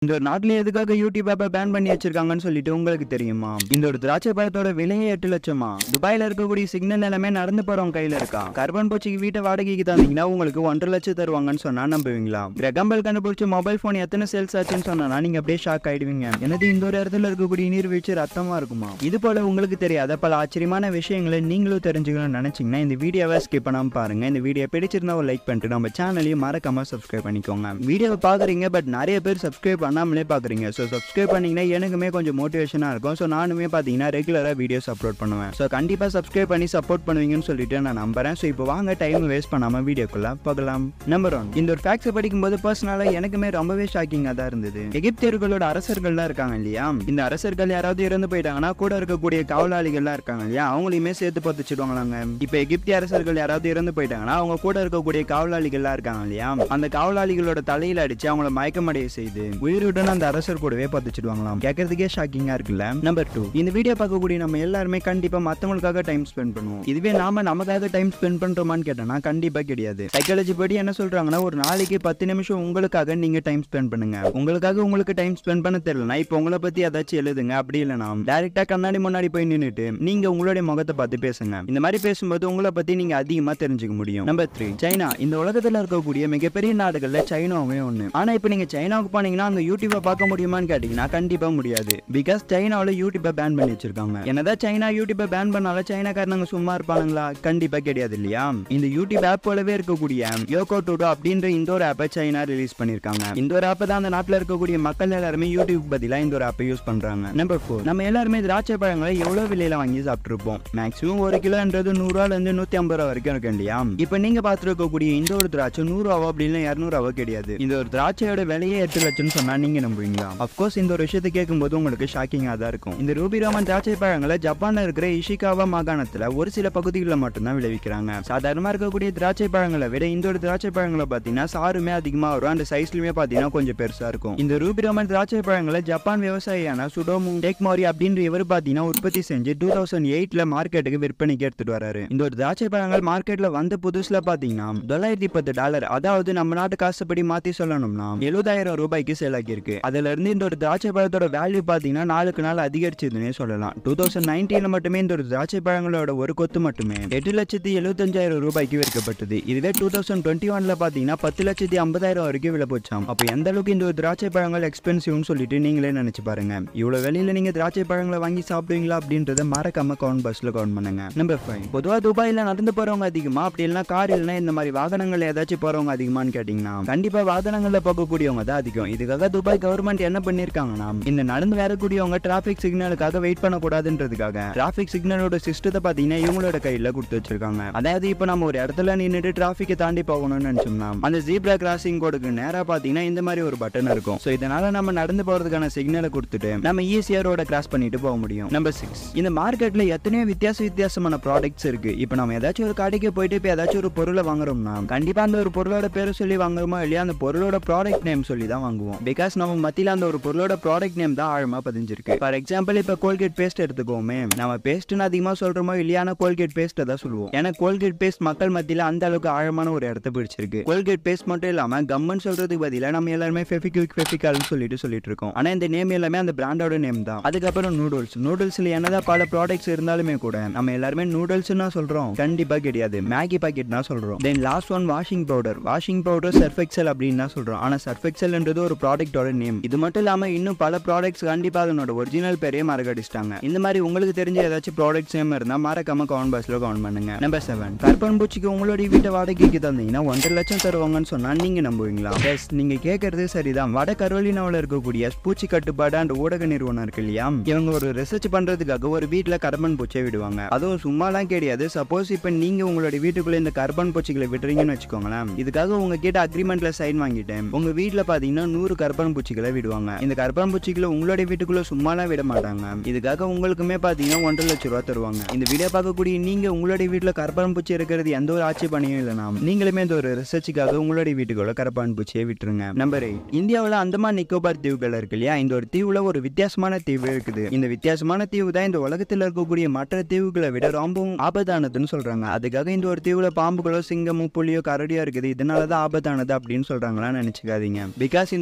இந்த ஒரு நாட்டுல எதுக்காக யூடியூப் ஆப்பை பேன் பண்ணி வச்சிருக்காங்கன்னு சொல்லிட்டு உங்களுக்கு தெரியுமா இந்த ஒரு திராட்சை பழத்தோட விலையே எட்டு லட்சமா துபாயில இருக்கக்கூடிய சிக்னல் எல்லாமே நடந்து போறவங்க கையில இருக்கா கர்பன் பூச்சிக்கு வீட்டை வாடகைக்கு தந்தீங்கன்னா உங்களுக்கு ஒன்றரை லட்சம் தருவாங்கன்னு சொன்னா நம்புவீங்களா கிரகம்பல் கண்டுபிடிச்ச மொபைல் போன் எத்தனை சேல்ஸ் ஆச்சுன்னு சொன்னா நீங்க அப்படியே ஷாக் ஆயிடுவீங்க எனது இந்த ஒரு இடத்துல இருக்கக்கூடிய நீர்வீழ்ச்சி ரத்தமா இருக்குமா இது போல உங்களுக்கு தெரியாத பல ஆச்சரியமான விஷயங்களை நீங்களும் தெரிஞ்சுக்கணும்னு நினைச்சீங்கன்னா இந்த வீடியோவை ஸ்கிப் பண்ணாம பாருங்க இந்த வீடியோ பிடிச்சிருந்தா ஒரு லைக் பண்ணிட்டு நம்ம சேனலையும் மறக்காம சப்ஸ்கிரைப் பண்ணிக்கோங்க வீடியோவை பாக்குறீங்க பட் நிறைய பேர் சப்ஸ்கிரைப் பண்ணாமலே பாக்குறீங்க ஸோ சப்ஸ்கிரைப் பண்ணீங்கன்னா எனக்குமே கொஞ்சம் மோட்டிவேஷனா இருக்கும் ஸோ நானுமே பாத்தீங்கன்னா ரெகுலரா வீடியோஸ் அப்லோட் பண்ணுவேன் ஸோ கண்டிப்பா சப்ஸ்கிரைப் பண்ணி சப்போர்ட் பண்ணுவீங்கன்னு சொல்லிட்டு நான் நம்புறேன் ஸோ இப்போ வாங்க டைம் வேஸ்ட் பண்ணாம வீடியோக்குள்ள போகலாம் நம்பர் ஒன் இந்த ஒரு ஃபேக்ட்ஸை படிக்கும்போது பர்சனலாக எனக்குமே ரொம்பவே ஷாக்கிங்காக தான் இருந்தது எகிப்தியர்களோட அரசர்கள்லாம் இருக்காங்க இல்லையா இந்த அரசர்கள் யாராவது இறந்து போயிட்டாங்கன்னா கூட இருக்கக்கூடிய காவலாளிகள்லாம் இருக்காங்க இல்லையா அவங்களையுமே சேர்த்து பத்துச்சிடுவாங்களாங்க இப்போ எகிப்திய அரசர்கள் யாராவது இறந்து போயிட்டாங்கன்னா அவங்க கூட இருக்கக்கூடிய காவலாளிகள்லாம் இருக்காங்க இல்லையா அந்த காவலாளிகளோட தலையில அடிச்சு அவங்கள மயக்கமடைய செய்து உயிருடன் அந்த அரசர் கூடவே பத்துச்சிடுவாங்களாம் கேட்கறதுக்கே ஷாக்கிங்கா இருக்குல்ல நம்பர் டூ இந்த வீடியோ பார்க்கக்கூடிய நம்ம எல்லாருமே கண்டிப்பா மத்தவங்களுக்காக டைம் ஸ்பெண்ட் பண்ணுவோம் இதுவே நாம நமக்காக டைம் ஸ்பெண்ட் பண்றோமான்னு கேட்டோம்னா கண்டிப்பா கிடையாது சைக்காலஜி படி என்ன சொல்றாங்கன்னா ஒரு நாளைக்கு பத்து நிமிஷம் உங்களுக்காக நீங்க டைம் ஸ்பெண்ட் பண்ணுங்க உங்களுக்காக உங்களுக்கு டைம் ஸ்பெண்ட் பண்ண தெரியலனா இப்போ உங்களை பத்தி ஏதாச்சும் எழுதுங்க அப்படி இல்லைனா டைரக்டா கண்ணாடி முன்னாடி போய் நின்னுட்டு நீங்க உங்களுடைய முகத்தை பார்த்து பேசுங்க இந்த மாதிரி பேசும்போது உங்களை பத்தி நீங்க அதிகமா தெரிஞ்சுக்க முடியும் நம்பர் த்ரீ சைனா இந்த உலகத்துல இருக்கக்கூடிய மிகப்பெரிய நாடுகள்ல சைனாவே ஒண்ணு ஆனா இப்போ நீங்க சைனாவுக்கு போனீங்கன்னா அங்க யூடியூபை பார்க்க முடியுமான்னு கேட்டீங்கன்னா கண்டிப்பா முடியாது பிகாஸ் சைனாவில் யூடியூப்பை பேன் பண்ணி வச்சிருக்காங்க என்னதான் சைனா யூடியூப்பை பேன் பண்ணாலும் சைனாக்காரங்க சும்மா இருப்பானுங்களா கண்டிப்பா கிடையாது இல்லையா இந்த யூடியூப் ஆப் போலவே இருக்கக்கூடிய யோகோ டுடோ அப்படின்ற இந்த ஒரு ஆப்பை சைனா ரிலீஸ் பண்ணிருக்காங்க இந்த ஒரு ஆப்பை தான் அந்த நாட்டில் இருக்கக்கூடிய மக்கள் எல்லாருமே யூடியூப் பதிலா இந்த ஒரு ஆப்பை யூஸ் பண்றாங்க நம்பர் ஃபோர் நம்ம எல்லாருமே திராட்சை பழங்களை எவ்வளவு விலையில வாங்கி சாப்பிட்டுருப்போம் மேக்ஸிமம் ஒரு கிலோன்றது நூறுரூவால இருந்து நூத்தி ஐம்பது ரூபா வரைக்கும் இருக்கு இல்லையா இப்போ நீங்க பார்த்துருக்கக்கூடிய இந்த ஒரு திராட்சை நூறுரூவா அப்படின்னு இரநூறுவா கிடையாது இந்த ஒரு திராட்சையோட விலையே எட்டு லட்சம்னு சொன்னா நீங்க நம்புவீங்களா அப்கோர்ஸ் இந்த ஒரு விஷயத்தை கேட்கும்போது உங்களுக்கு ஷாக்கிங்காக தான் இருக்கும் இந்த ரூபி ராமன் திராட்சை பழங்களை ஜப்பான்ல இருக்கிற இஷிகாவா மாகாணத்துல ஒரு சில பகுதிகளில் மட்டும்தான் விளைவிக்கிறாங்க சாதாரணமா இருக்கக்கூடிய திராட்சை பழங்களை விட இந்த ஒரு திராட்சை பழங்களை பார்த்தீங்கன்னா சாருமே அதிகமா வரும் அந்த சைஸ்லயுமே பார்த்தீங்கன்னா கொஞ்சம் பெருசா இருக்கும் இந்த ரூபி ராமன் திராட்சை பழங்களை ஜப்பான் விவசாயியான சுடோமு டெக்மாரி அப்படின்ற இவர் பார்த்தீங்கன்னா உற்பத்தி செஞ்சு டூ தௌசண்ட் எயிட்ல மார்க்கெட்டுக்கு விற்பனைக்கு எடுத்துட்டு வராரு இந்த ஒரு திராட்சை பழங்கள் மார்க்கெட்ல வந்த புதுசுல பார்த்தீங்கன்னா தொள்ளாயிரத்தி பத்து டாலர் அதாவது நம்ம நாட்டு காசுப்படி மாத்தி சொல்லணும்னா எழுபதாயிரம் ரூபாய்க்கு சேல் ஆகியிருக்கு அதுல இருந்து இந்த ஒரு திராட்சை பழத்தோட வேல்யூ பார்த்தீங்கன்னா நாளுக்கு நாள் அதிகரிச்சதுன்னே சொல்லலாம் டூ தௌசண்ட் நைன்டீன்ல மட்டுமே இந்த ஒரு திராட்சை பழங்களோட ஒரு கொத்து மட்டுமே எட்டு லட்சத்தி எழுபத்தஞ்சாயிரம் ரூபாய்க்கு விற்கப்பட்டது இதுவே டூ தௌசண்ட் டுவெண்ட்டி ஒன்ல பார்த்தீங்கன்னா பத்து லட்சத்தி ஐம்பதாயிரம் வரைக்கும் விலை போச்சாம் அப்போ எந்த அளவுக்கு இந்த ஒரு திராட்சை பழங்கள் எக்ஸ்பென்சிவ்னு சொல்லிட்டு நீங்களே நினைச்சு பாருங்க இவ்வளவு வெளியில நீங்க திராட்சை பழங்களை வாங்கி சாப்பிடுவீங்களா அப்படின்றத மறக்காம கவுண்ட் பஸ்ல கவுண்ட் பண்ணுங்க நம்பர் ஃபைவ் பொதுவா துபாயில நடந்து போறவங்க அதிகமா அப்படி இல்லைன்னா கார் இல்லைன்னா இந்த மாதிரி வாகனங்கள் ஏதாச்சும் போறவங்க அதிகமான்னு கேட்டீங்கன்னா கண்டிப்பா வாகனங்கள்ல போகக்கூடியவங்க தான் அதிகம் இதுக்காக துபாய் கவர்மெண்ட் என்ன பண்ணிருக்காங்கன்னா இந்த நடந்து வரக்கூடியவங்க டிராபிக் சிக்னலுக்காக வெயிட் பண்ணக்கூடாதுன்றதுக்காக டிராபிக் சிக்னலோட சிஸ்டத்தை பாத்தீங்கன்னா இவங்களோட கையில கொடுத்து வச்சிருக்காங்க அதாவது இப்போ நம்ம ஒரு இடத்துல நின்னுட்டு டிராபிக்கை தாண்டி போகணும்னு நினைச்சோம்னா அந்த ஜீப்ரா கிராசிங் கோடுக்கு நேரா பாத்தீங்கன்னா இந்த மாதிரி ஒரு பட்டன் இருக்கும் ஸோ இதனால நம்ம நடந்து போறதுக்கான சிக்னலை கொடுத்துட்டு நம்ம ஈஸியா ரோட கிராஸ் பண்ணிட்டு போக முடியும் நம்பர் சிக்ஸ் இந்த மார்க்கெட்ல எத்தனையோ வித்தியாச வித்தியாசமான ப்ராடக்ட்ஸ் இருக்கு இப்போ நம்ம ஏதாச்சும் ஒரு கடைக்கு போயிட்டு இப்போ ஏதாச்சும் ஒரு பொருளை வாங்குறோம்னா கண்டிப்பா அந்த ஒரு பொருளோட பேரை சொல்லி வாங்குறோமோ இல்லையா அந்த பொருளோட ப்ராடக்ட் நேம் சொல்லி தான் வாங்குவோம் பிகாஸ் நம்ம மத்தியில அந்த ஒரு பொருளோட ப்ராடக்ட் நேம் தான் ஆழமா பதிஞ்சிருக்கு ஃபார் எக்ஸாம்பிள் இப்போ கோல்கேட் பேஸ்ட் எடுத்துக்கோமே நம்ம பேஸ்ட்னு அதிகமா சொல்றோமோ இல்லையான கோல்கேட் பேஸ்ட் தான் சொல்லுவோம் ஏன்னா கோல்கேட் பேஸ்ட் மக்கள் மத்தியில அந்த அளவுக்கு ஆழமான ஒரு இடத்த பிடிச்சிருக்கு கோல்கேட் பேஸ்ட் மட்டும் இல்லாம கம்மன் சொல்றதுக்கு பதிலாக நம்ம எல்லாருமே ஃபெஃபிக்விக் ஃபெஃபிகால்னு சொல்லிட்டு சொல்லிட்டு இருக்கோம் ஆனா இந்த நேம் எல்லாமே அந்த பிராண்டோட நேம் தான் அதுக்கப்புறம் நூடுல்ஸ் நூடுல்ஸ்ல என்னதான் பல ப்ராடக்ட்ஸ் இருந்தாலுமே கூட நம்ம எல்லாருமே நூடுல்ஸ்னா சொல்றோம் கண்டிப்பா கிடையாது மேகி பாக்கெட் தான் சொல்றோம் then last one washing powder washing powder Surf Excel அப்படின்னு தான் சொல்றோம் ஆனா சர்ஃபெக்சல்ன்றது ஒரு ப்ராடக்ட்டோட நேம் இது மட்டும் இல்லாம இன்னும் பல ப்ராடக்ட்ஸ் கண்டிப்பா அதனோட ஒரிஜினல் பேரையே மறக்கடிச்சிட்டாங்க இந்த மாதிரி உங்களுக்கு தெரிஞ்ச ஏதாச்சும் ப்ராடக்ட்ஸ் நேம் இருந்தா மறக்காம கவுண்ட் பாஸ்ல கவுண்ட் பண்ணுங்க நம்பர் செவன் கற்பன் பூச்சிக்கு உங்களுடைய வீட்டை வாடகைக்கு தந்தீங்கன்னா ஒன்றரை லட்சம் தருவாங்கன்னு சொன்னா நீங்க நம்புவீங்களா எஸ் நீங்க கேட்கறது சரிதான் வட கரோலினாவில் இருக்கக்கூடிய பூச்சி கட்டுப்பாடு அண்ட் ஊடக நிறுவனம் இருக்கு இல்லையா இவங்க ஒரு ரிசர்ச் பண்றதுக்காக ஒரு வீட்டுல கர்பன் பூச்சியை விடுவாங்க அதுவும் சும்மாலாம் கிடையாது சப்போஸ் இப்ப நீங்க உங்களுடைய வீட்டுக்குள்ள இந்த கர்பன் பூச்சிகளை விடுறீங்கன்னு வச்சுக்கோங்களேன் இதுக்காக உங்க கிட்ட அக்ரிமெண்ட்ல சைன் வாங்கிட்டேன் உங்க வீட்டுல பாத்தீங்கன்னா நூறு கர்பன் பூச்சிகளை விடுவாங்க இந்த கர்பன் பூச்சிகளை உங்களுடைய வீட்டுக்குள்ள சும்மாலாம் விட மாட்டாங்க இதுக்காக உங்களுக்குமே பாத்தீங்கன்னா ஒன்றரை லட்சம் ரூபா தருவாங்க இந்த வீடியோ பார்க்கக்கூடிய நீங்க உங்களுடைய வீட்டுல கர்பன் பூச்சி இருக்கிறது எந்த ஒரு ஆட்சேபனையும் இல்லைனா நீங்களுமே இந்த ஒரு ரிசர்ச்சுக்காக உங்களுடைய வீட்டுக்குள்ள கரப்பான் பூச்சியை விட்டுருங்க நம்பர் எயிட் இந்தியாவில் அந்தமான் நிக்கோபார் தீவுகள் இருக்கு இல்லையா இந்த ஒரு தீவுல ஒரு வித்தியாசமான தீவு இருக்குது இந்த வித்தியாசமான தீவு தான் இந்த உலகத்தில் இருக்கக்கூடிய மற்ற தீவுகளை விட ரொம்பவும் ஆபத்தானதுன்னு சொல்றாங்க அதுக்காக இந்த ஒரு தீவுல பாம்புகளோ சிங்கமோ புலியோ கரடியோ இருக்குது இதனால தான் ஆபத்தானது அப்படின்னு சொல்றாங்களான்னு நினைச்சுக்காதீங்க பிகாஸ் இந்த ஒரு தீவுக்குள்ள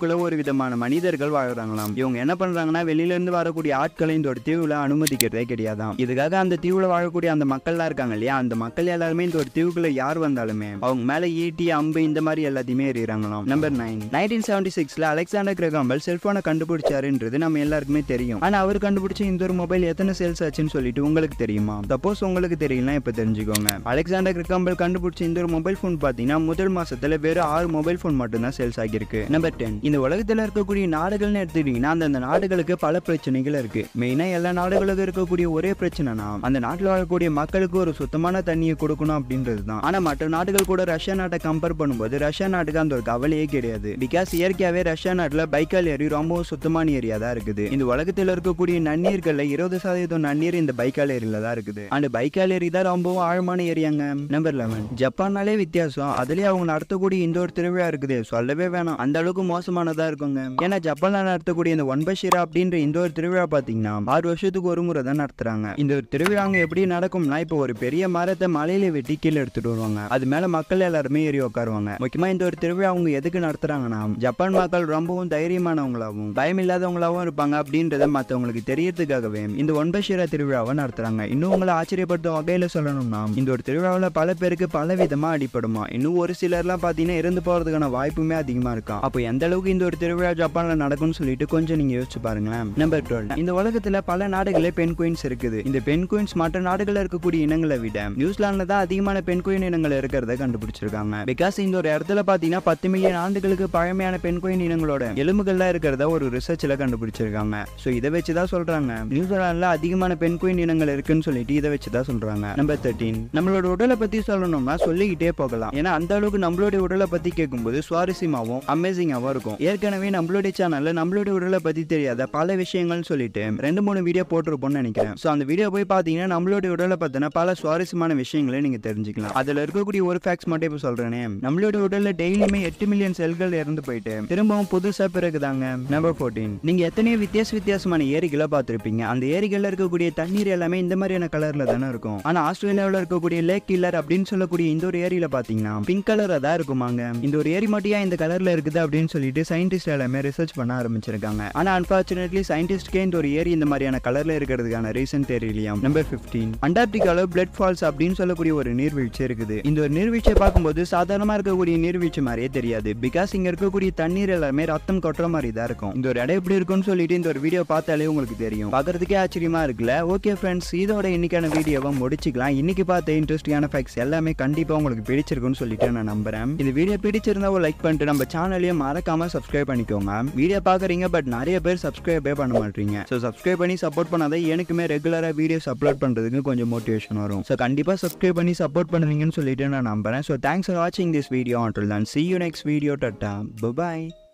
தீவுக்குள்ள ஒரு விதமான மனிதர்கள் வாழ்றாங்களாம் இவங்க என்ன பண்றாங்கன்னா வெளியில இருந்து வரக்கூடிய ஆட்களை இந்த ஒரு தீவுல அனுமதிக்கிறதே கிடையாதாம் இதுக்காக அந்த தீவுல வாழக்கூடிய அந்த மக்கள்லாம் இருக்காங்க இல்லையா அந்த மக்கள் எல்லாருமே இந்த ஒரு தீவுக்குள்ள யார் வந்தாலுமே அவங்க மேல ஈட்டி அம்பு இந்த மாதிரி எல்லாத்தையுமே எறிகிறாங்களாம் நம்பர் நைன் நைன்டீன் செவன்டி சிக்ஸ்ல அலெக்சாண்டர் கிரகாம்பல் செல்போனை கண்டுபிடிச்சாருன்றது நம்ம எல்லாருக்குமே தெரியும் ஆனா அவர் கண்டுபிடிச்ச இந்த ஒரு மொபைல் எத்தனை சேல்ஸ் ஆச்சுன்னு சொல்லிட்டு உங்களுக்கு தெரியுமா சப்போஸ் உங்களுக்கு தெரியலனா இப்ப தெரிஞ்சுக்கோங்க அலெக்சாண்டர் கிரகாம்பல் கண்டுபிடிச்ச இந்த ஒரு மொபைல் ஃபோன் பாத்தீங்கன்னா முதல் மாசத்துல வெறும் ஆறு மொபைல் ஃபோன் மட்டும் தான் சேல்ஸ் ஆகியிருக்கு நம்பர் டென் இந்த உலகத்துல இருக்கக்கூடிய நாடுகள்னு எடுத்துக்கிட்டீங்கன்னா அந்தந்த நாடுகளுக்கு பல பிரச்சனைகள் இருக்கு மெயினா எல்லா நாடுகளுக்கும் இருக்கக்கூடிய ஒரே பிரச்சனைனா அந்த நாட்டில் வாழக்கூடிய மக்களுக்கு ஒரு சுத்தமான தண்ணியை கொடுக்கணும் அப்படின்றது தான் ஆனா மற்ற நாடுகள் கூட ரஷ்யா நாட்டை கம்பேர் பண்ணும்போது ரஷ்யா நாட்டுக்கு அந்த ஒரு கவலையே கிடையாது பிகாஸ் இயற்கையாவே ரஷ்யா நாட்டுல பைக்கால் ஏரி ரொம்பவும் சுத்தமான ஏரியா தான் இருக்குது இந்த உலகத்தில் இருக்கக்கூடிய நன்னீர்கள்ல இருபது சதவீதம் நன்னீர் இந்த பைக்கால் ஏரியில தான் இருக்குது அந்த பைக்கால் ஏரி தான் ரொம்பவும் ஆழமான ஏரியாங்க நம்பர் லெவன் ஜப்பான்னாலே வித்தியாசம் அதுலயே அவங்க நடத்தக்கூடிய இந்த ஒரு திருவிழா இருக்குது சொல்லவே வேணாம் அந்த அளவுக்கு மோசமானதா இருக்குங்க ஏன்னா ஜப்பான்ல நடத்தக்கூடிய இந்த ஒன்பஷிரா அப்படின்ற இந்த ஒரு திருவிழா பாத்தீங்கன்னா ஆறு வருஷத்துக்கு ஒரு முறை தான் நடத்துறாங்க இந்த ஒரு திருவிழா அங்க எப்படி நடக்கும்னா இப்போ ஒரு பெரிய மரத்தை மலையில வெட்டி கீழே எடுத்துட்டு வருவாங்க அது மேல மக்கள் எல்லாருமே ஏறி உட்காருவாங்க முக்கியமா இந்த ஒரு திருவிழா அவங்க எதுக்கு நடத்துறாங்கன்னா ஜப்பான் மக்கள் ரொம்பவும் தைரியமானவங்களாகவும் பயம் இல்லாதவங்களாவும் இருப்பாங்க அப்படின்றத மத்தவங்களுக்கு தெரியறதுக்காகவே இந்த ஒன்பஷிரா திருவிழாவை நடத்துறாங்க இன்னும் உங்களை ஆச்சரியப்படுத்தும் வகையில சொல்லணும்னா இந்த ஒரு திருவிழாவில் பல பேருக்கு பல விதமா அடிப்படுமா இன்னும் ஒரு சிலர்லாம் பாத்தீங்கன்னா இறந்து போறதுக்கான வாய்ப்புமே அதிகமா இருக்கா அப்போ எந்த அளவுக்கு இந்த ஒரு திருவிழா ஜப்பான்ல நடக்கும்னு சொல்லிட்டு கொஞ்சம் நீங்க யோசிச்சு பாருங்களேன் நம்பர் டுவெல் இந்த உலகத்துல பல நாடுகளே பெண் குயின்ஸ் இருக்குது இந்த பெண் குயின்ஸ் மற்ற நாடுகள்ல இருக்கக்கூடிய இனங்களை விட நியூசிலாந்துல தான் அதிகமான பெண் குயின் இனங்கள் இருக்கிறத கண்டுபிடிச்சிருக்காங்க பிகாஸ் இந்த ஒரு இடத்துல பாத்தீங்கன்னா பத்து மில்லியன் ஆண்டுகளுக்கு பழமையான பெண் குயின் இனங்களோட எலும்புகள்லாம் இருக்கிறத ஒரு ரிசர்ச்ல கண்டுபிடிச்சிருக்காங்க ஸோ இதை வச்சு தான் சொல்றாங்க நியூசிலாந்துல அதிகமான பெண் குயின் இனங்கள் இருக்குன்னு சொல்லிட்டு இதை வச்சு தான் சொல்றாங்க நம்பர் தேர்ட்டீன் நம்மளோட உடலை பத்தி சொல்லணும்னா சொல்லிக்கிட்டே போகலாம் ஏன்னா அந்த அளவுக்கு நம்மளுடைய உடலை பத்தி கேட்கும்போது சுவாரஸ்யமாவும் அமேசிங்காவும் இருக்கும் ஏற்கனவே நம்மளுடைய சேனல்ல நம்மளுடைய உடலை பத்தி தெரியாத பல விஷயங்கள்னு சொல்லிட்டு ரெண்டு மூணு வீடியோ போட்டிருப்போம்னு நினைக்கிறேன் ஸோ அந்த வீடியோ போய் பார்த்தீங்கன்னா நம்மளுடைய உடலை பத்தின பல சுவாரஸ்யமான விஷயங்களை நீங்க தெரிஞ்சுக்கலாம் அதுல இருக்கக்கூடிய ஒரு ஃபேக்ட்ஸ் மட்டும் இப்போ சொல்றேனே நம்மளுடைய உடல்ல டெய்லியுமே எட்டு மில்லியன் செல்கள் இறந்து போயிட்டு திரும்பவும் புதுசா பிறகுதாங்க நம்பர் ஃபோர்டீன் நீங்க எத்தனையோ வித்தியாச வித்தியாசமான ஏரிகளை பார்த்திருப்பீங்க அந்த ஏரிகள்ல இருக்கக்கூடிய தண்ணீர் எல்லாமே இந்த மாதிரியான கலர்ல தானே இருக்கும் ஆனா ஆஸ்திரேலியாவில் இருக்கக்கூடிய லேக் கில்லர் அப்படின்னு சொல்லக்கூடிய இந்த ஒரு ஏரியில பாத்தீங்கன்னா பிங்க் கலரா தான் இருக்குமாங்க இந்த ஒரு ஏரி மட்டும் ஏன் இந்த கலர்ல இருக்குது அப்படின்னு சொல்லிட்டு சயின்டிஸ்ட் எல்லாமே ரிசர்ச் பண்ண ஆரம்பிச்சிருக்காங்க ஆனா அன்பார்ச்சுனேட்லி சயின்டிஸ்ட்கே இந்த ஒரு ஏரி இந்த மாதிரியான கலர்ல இருக்கிறதுக்கான ரீசன் தெரியலையாம் நம்பர் பிப்டீன் அண்டார்டிகால பிளட் ஃபால்ஸ் அப்படின்னு சொல்லக்கூடிய ஒரு நீர்வீழ்ச்சி இருக்குது இந்த ஒரு நீர்வீழ்ச்சியை பார்க்கும்போது சாதாரணமா இருக்கக்கூடிய நீர்வீழ்ச்சி மாதிரியே தெரியாது பிகாஸ் இங்க இருக்கக்கூடிய தண்ணீர் எல்லாமே ரத்தம் கொட்டுற மாதிரி தான் இருக்கும் இந்த ஒரு இடம் எப்படி இருக்கும்னு சொல்லிட்டு இந்த ஒரு வீடியோ பார்த்தாலே உங்களுக்கு தெரியும் பார்க்கறதுக்கே ஆச்சரியமா இருக்குல்ல ஓகே ஃப்ரெண்ட்ஸ் இதோட இன்னைக்கான வீடியோவை முடிச்சுக்கலாம் இன்னைக்கு பார்த்த இன்ட்ரெஸ்டிங்கான ஃபேக்ட்ஸ் எல்லாமே கண்டிப்பா உங்களுக்கு பிடிச்சிருக்கும்னு சொல்லிட்டு நான் நம்புறேன் இந்த வீடியோ பிடிச்சிருந்தா ஒரு லைக் பண்ணிட்டு நம்ம சேனலையும் மறக்காம சப்ஸ்கிரைப் பண்ணிக்கோங்க வீடியோ பாக்குறீங்க பட் நிறைய பேர் சப்ஸ்கிரைபே பண்ண மாட்டீங்க ஸோ சப்ஸ்கிரைப் பண்ணி சப்போர்ட் பண்ணாதான் எனக்குமே ரெகுலரா வீடியோஸ் அப்லோட் பண்றதுக்கு கொஞ்சம் மோட்டிவேஷன் வரும் ஸோ கண்டிப்பா சப்ஸ்கிரைப் பண்ணி சப்போர்ட் பண்ணுவீங்கன்னு சொல்லிட்டு நான் நம்புறேன் ஸோ தேங்க்ஸ் ஃபார் வாட்சிங் this video until then see you next video tata bye bye